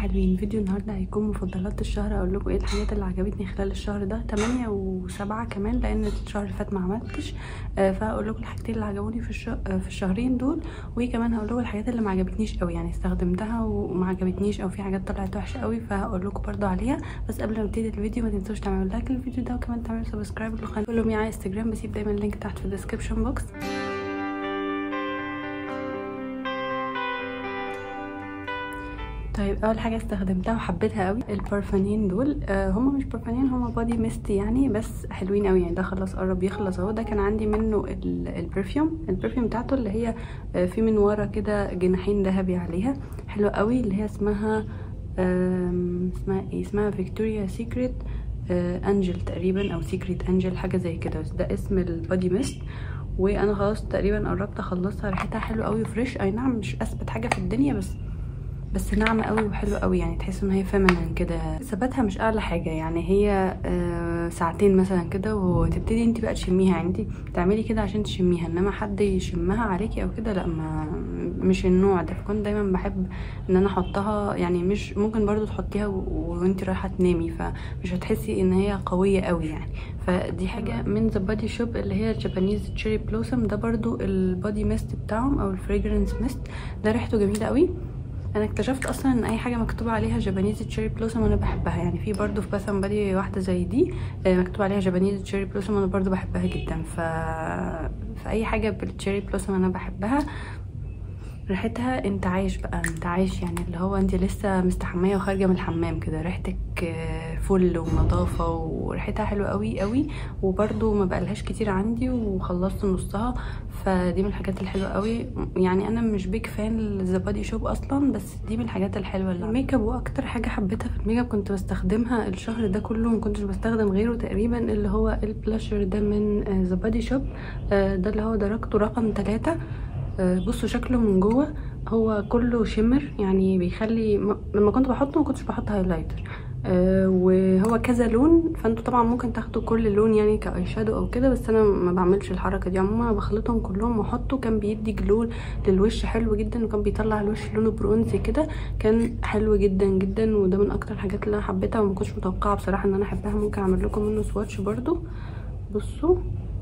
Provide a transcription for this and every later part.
حلوين فيديو النهارده هيكون مفضلات الشهر اقول لكم ايه الحاجات اللي عجبتني خلال الشهر ده 8 و7 كمان لان الشهر اللي فات ما عملتش آه، فهقول لكم الحاجتين اللي عجبوني في الش... آه، في الشهرين دول وكمان هقول لكم الحاجات اللي ما عجبتنيش قوي يعني استخدمتها وما عجبتنيش او في حاجات طلعت وحشه قوي فهقول لكم برضو عليها بس قبل ما ابتدي الفيديو ما تنسوش تعملوا لايك للفيديو ده وكمان تعملوا سبسكرايب للقناه كلهم معايا انستجرام بسيب دايما اللينك تحت في الديسكربشن بوكس طيب اول حاجه استخدمتها وحبيتها قوي البارفانين دول آه هما مش بارفانين هما بادي ميست يعني بس حلوين قوي يعني ده خلاص قرب يخلص اهو ده كان عندي منه البرفيوم البرفيوم بتاعته اللي هي آه في من ورا كده جناحين ذهبي عليها حلوه قوي اللي هي اسمها اسمها ايه اسمها فيكتوريا سيكريت انجل تقريبا او سيكريت انجل حاجه زي كده ده اسم البادي ميست وانا خلاص تقريبا قربت اخلصها ريحتها حلوه قوي فريش اي نعم مش اثبت حاجه في الدنيا بس بس ناعمه قوي وحلوه قوي يعني تحس ان هي فيمينين كده ثباتها مش اعلى حاجه يعني هي آه ساعتين مثلا كده وتبتدي انت بقى تشميها يعني انت بتعملي كده عشان تشميها انما حد يشمها عليكي او كده لا ما مش النوع ده فكنت دايما بحب ان انا احطها يعني مش ممكن برضو تحطيها وانت رايحه تنامي فمش هتحسي ان هي قويه قوي يعني فدي حاجه من ذا بادي شوب اللي هي جابانيز تشيري بلوسم ده برضو البادي ميست بتاعهم او الفريجرنس ميست ده ريحته جميله قوي انا اكتشفت اصلا ان اي حاجه مكتوب عليها جابانيز تشيري بلوسم انا بحبها يعني في برضو في باث بادي واحده زي دي مكتوب عليها جابانيز تشيري بلوسم انا برضو بحبها جدا ف فاي حاجه بالتشيري بلوسم انا بحبها ريحتها انت عايش بقى انت عايش يعني اللي هو انت لسه مستحميه وخارجه من الحمام كده ريحتك فل ونظافه وريحتها حلوه قوي قوي وبرده ما بقالهاش كتير عندي وخلصت نصها فدي من الحاجات الحلوه قوي يعني انا مش بيك فان لذا بادي شوب اصلا بس دي من الحاجات الحلوه اللي الميك اب واكتر حاجه حبيتها في الميك اب كنت بستخدمها الشهر ده كله ما كنتش بستخدم غيره تقريبا اللي هو البلاشر ده من ذا بادي شوب ده اللي هو درجته رقم 3 بصوا شكله من جوه هو كله شمر يعني بيخلي لما كنت بحطه ما كنتش بحط هايلايتر أه وهو كذا لون فانتوا طبعا ممكن تاخدوا كل لون يعني كاي شادو او كده بس انا ما بعملش الحركه دي عموما بخلطهم كلهم واحطه كان بيدي جلو للوش حلو جدا وكان بيطلع الوش لونه برونزي كده كان حلو جدا جدا وده من اكتر الحاجات اللي انا حبيتها وما كنتش متوقعه بصراحه ان انا احبها ممكن اعمل لكم منه سواتش برضو بصوا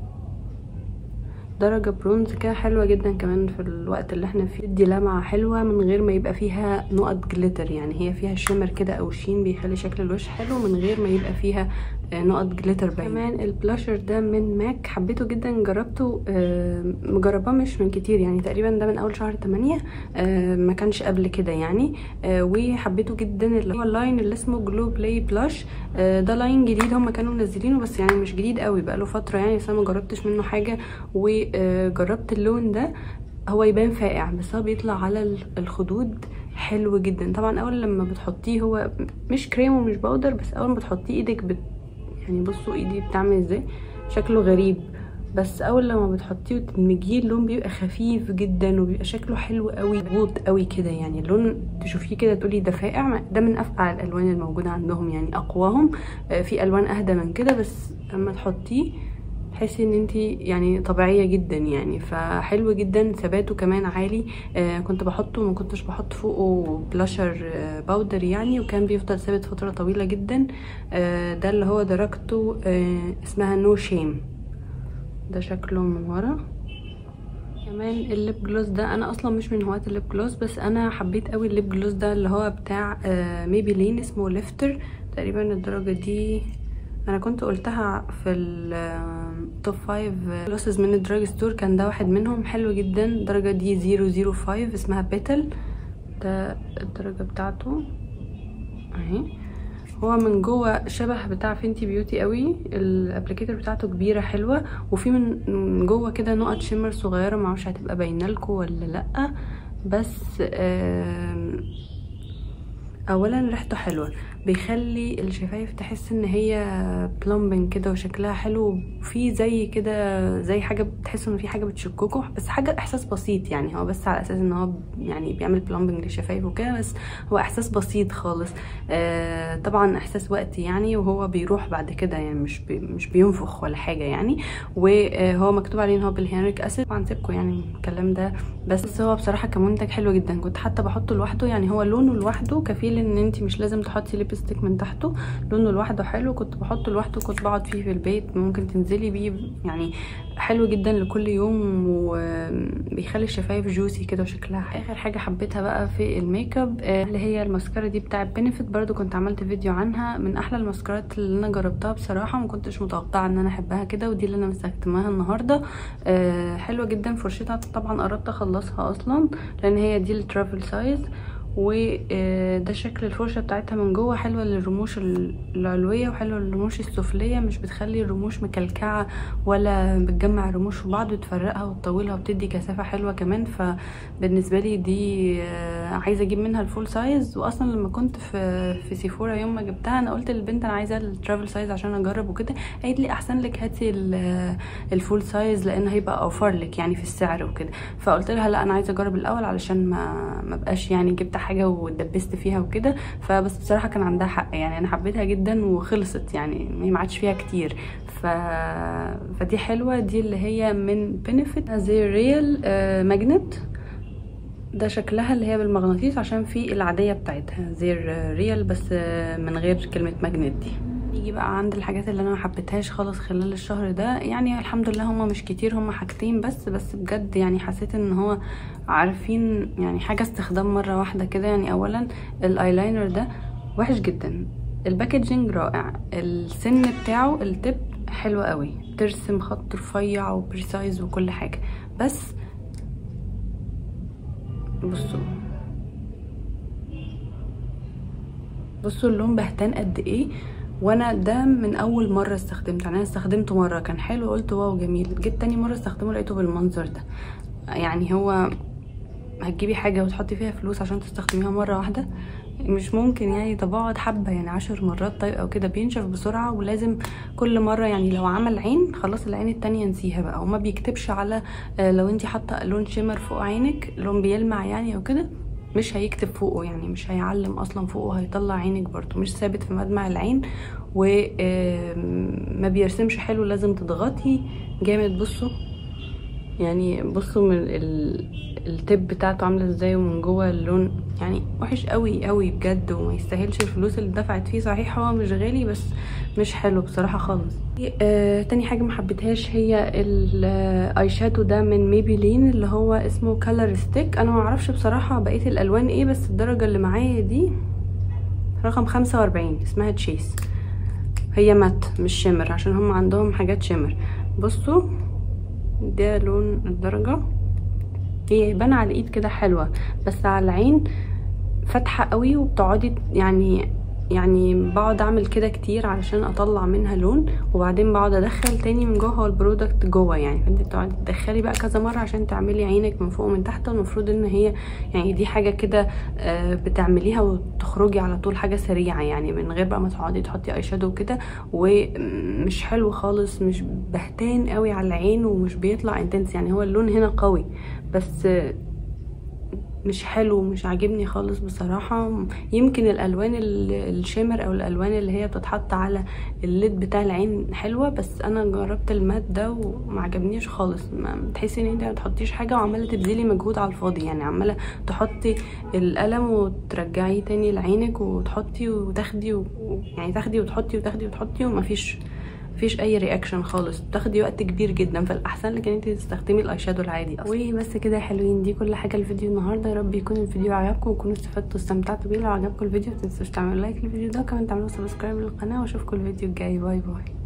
درجة برونز كده حلوة جدا كمان في الوقت اللي احنا فيه دي لمعة حلوة من غير ما يبقى فيها نقط جليتر يعني هي فيها شمر كده او شين بيخلي شكل الوش حلو من غير ما يبقى فيها نقط جليتر باين كمان البلاشر ده من ماك حبيته جدا جربته آه مجرباه مش من كتير يعني تقريبا ده من اول شهر 8 آه ما كانش قبل كده يعني آه وحبيته جدا اللي هو اللاين اللي اسمه جلو بلاي بلاش ده لاين جديد هم كانوا منزلينه بس يعني مش جديد قوي بقاله فتره يعني بس انا ما جربتش منه حاجه وجربت اللون ده هو يبان فاقع بس هو بيطلع على الخدود حلو جدا طبعا اول لما بتحطيه هو مش كريم ومش باودر بس اول ما بتحطيه ايدك بت يعني بصوا ايدي بتعمل ازاي شكله غريب بس اول لما بتحطيه وتدمجيه اللون بيبقى خفيف جدا وبيبقى شكله حلو قوي غوط قوي كده يعني اللون تشوفيه كده تقولي ده فاقع ده من افقع الالوان الموجوده عندهم يعني اقواهم في الوان اهدى من كده بس لما تحطيه تحسي ان انت يعني طبيعيه جدا يعني فحلو جدا ثباته كمان عالي آه كنت بحطه ما كنتش بحط فوقه بلاشر آه باودر يعني وكان بيفضل ثابت فتره طويله جدا آه ده اللي هو درجته آه اسمها نو شيم ده شكله من ورا كمان الليب جلوس ده انا اصلا مش من هواة الليب جلوس بس انا حبيت قوي الليب جلوس ده اللي هو بتاع آه ميبي لين اسمه ليفتر تقريبا الدرجه دي انا كنت قلتها في التوب 5 جلوسز من الدراج ستور كان ده واحد منهم حلو جدا الدرجه دي 005 اسمها بيتل ده الدرجه بتاعته اهي هو من جوه شبه بتاع فينتي بيوتي قوي الابليكيتور بتاعته كبيره حلوه وفي من جوه كده نقط شمر صغيره معرفش هتبقى باينه لكم ولا لا بس اولا ريحته حلوه بيخلي الشفايف تحس ان هي بلومبنج كده وشكلها حلو وفي زي كده زي حاجه بتحس ان في حاجه بتشككه بس حاجه احساس بسيط يعني هو بس على اساس ان هو يعني بيعمل بلومبنج للشفايف وكده بس هو احساس بسيط خالص آه طبعا احساس وقتي يعني وهو بيروح بعد كده يعني مش بي مش بينفخ ولا حاجه يعني وهو مكتوب عليه ان هو بالهينريك اسيد طبعا سيبكم يعني الكلام ده بس هو بصراحه كمنتج حلو جدا كنت حتى بحطه لوحده يعني هو لونه لوحده كفيل ان انت مش لازم تحطي ليبستيك من تحته لونه لوحده حلو كنت بحطه لوحده كنت بقعد فيه في البيت ممكن تنزلي بيه يعني حلو جدا لكل يوم وبيخلي الشفايف جوسي كده وشكلها حلو. اخر حاجه حبيتها بقى في الميك اب اللي هي الماسكارا دي بتاعه بنفيت برضو كنت عملت فيديو عنها من احلى الماسكارات اللي انا جربتها بصراحه ما كنتش متوقعه ان انا احبها كده ودي اللي انا مستخدماها النهارده حلوه جدا فرشتها طبعا قربت اخلصها اصلا لان هي دي الترافل سايز وده شكل الفرشة بتاعتها من جوه حلوة للرموش العلوية وحلوة للرموش السفلية مش بتخلي الرموش مكلكعة ولا بتجمع الرموش في بعض وتفرقها وتطولها وبتدي كثافة حلوة كمان فبالنسبة لي دي عايزة اجيب منها الفول سايز واصلا لما كنت في في سيفورا يوم ما جبتها انا قلت للبنت انا عايزة الترافل سايز عشان اجرب وكده قالت لي احسن لك هاتي الفول سايز لان هيبقى اوفر لك يعني في السعر وكده فقلت لها لا انا عايزة اجرب الاول علشان ما ما بقاش يعني جبت حاجه واتدبست فيها وكده فبس بصراحه كان عندها حق يعني انا حبيتها جدا وخلصت يعني ما عادش فيها كتير ف... فدي حلوه دي اللي هي من بنفيت زي ريال ماجنت ده شكلها اللي هي بالمغناطيس عشان في العاديه بتاعتها زي ريال بس من غير كلمه ماجنت دي نيجي بقى عند الحاجات اللي انا ما حبيتهاش خالص خلال الشهر ده يعني الحمد لله هما مش كتير هما حاجتين بس بس بجد يعني حسيت ان هو عارفين يعني حاجه استخدام مره واحده كده يعني اولا الايلاينر ده وحش جدا الباكجينج رائع السن بتاعه التب حلو قوي ترسم خط رفيع وبريسايز وكل حاجه بس بصوا بصوا اللون بهتان قد ايه وانا ده من اول مره استخدمته يعني انا استخدمته مره كان حلو قلت واو جميل جيت تاني مره استخدمه لقيته بالمنظر ده يعني هو هتجيبي حاجه وتحطي فيها فلوس عشان تستخدميها مره واحده مش ممكن يعني طب اقعد حبه يعني عشر مرات طيب او كده بينشف بسرعه ولازم كل مره يعني لو عمل عين خلاص العين التانية نسيها بقى وما بيكتبش على لو انت حاطه لون شيمر فوق عينك لون بيلمع يعني او كده مش هيكتب فوقه يعني مش هيعلم اصلا فوقه هيطلع عينك برضو مش ثابت في مدمع العين وما بيرسمش حلو لازم تضغطي جامد بصوا يعني بصوا من التب بتاعته عامله ازاي ومن جوه اللون يعني وحش قوي قوي بجد وما يستاهلش الفلوس اللي دفعت فيه صحيح هو مش غالي بس مش حلو بصراحه خالص آه تاني حاجه ما حبيتهاش هي الاي شادو ده من ميبيلين اللي هو اسمه كالر ستيك انا ما اعرفش بصراحه بقيه الالوان ايه بس الدرجه اللي معايا دي رقم 45 اسمها تشيس هي مات مش شمر عشان هم عندهم حاجات شمر بصوا ده لون الدرجه هي يبان على الايد كده حلوه بس على العين فاتحه قوي وبتقعدي يعني يعني بقعد اعمل كده كتير علشان اطلع منها لون وبعدين بقعد ادخل تاني من جوه هو البرودكت جوه يعني فانت بتقعدي تدخلي بقى كذا مره عشان تعملي عينك من فوق ومن تحت المفروض ان هي يعني دي حاجه كده بتعمليها وتخرجي على طول حاجه سريعه يعني من غير بقى ما تقعدي تحطي اي شادو وكده ومش حلو خالص مش بهتان قوي على العين ومش بيطلع انتنس يعني هو اللون هنا قوي بس مش حلو مش عاجبني خالص بصراحة يمكن الألوان الشامر أو الألوان اللي هي بتتحط على الليد بتاع العين حلوة بس أنا جربت المات ده وما عجبنيش خالص تحسي ان انت ما تحطيش حاجة وعمالة تبذلي مجهود على الفاضي يعني عمالة تحطي القلم وترجعيه تاني لعينك وتحطي وتاخدي و... يعني تاخدي وتحطي وتاخدي وتحطي ومفيش مفيش اي رياكشن خالص بتاخدي وقت كبير جدا فالاحسن لك ان انت تستخدمي الاي شادو العادي اصلا وبس كده يا حلوين دي كل حاجه الفيديو النهارده يا رب يكون الفيديو عجبكم وتكونوا استفدتوا واستمتعتوا بيه لو عجبكم الفيديو متنسوش تعملوا لايك للفيديو ده وكمان تعملوا سبسكرايب للقناه واشوفكم الفيديو الجاي باي باي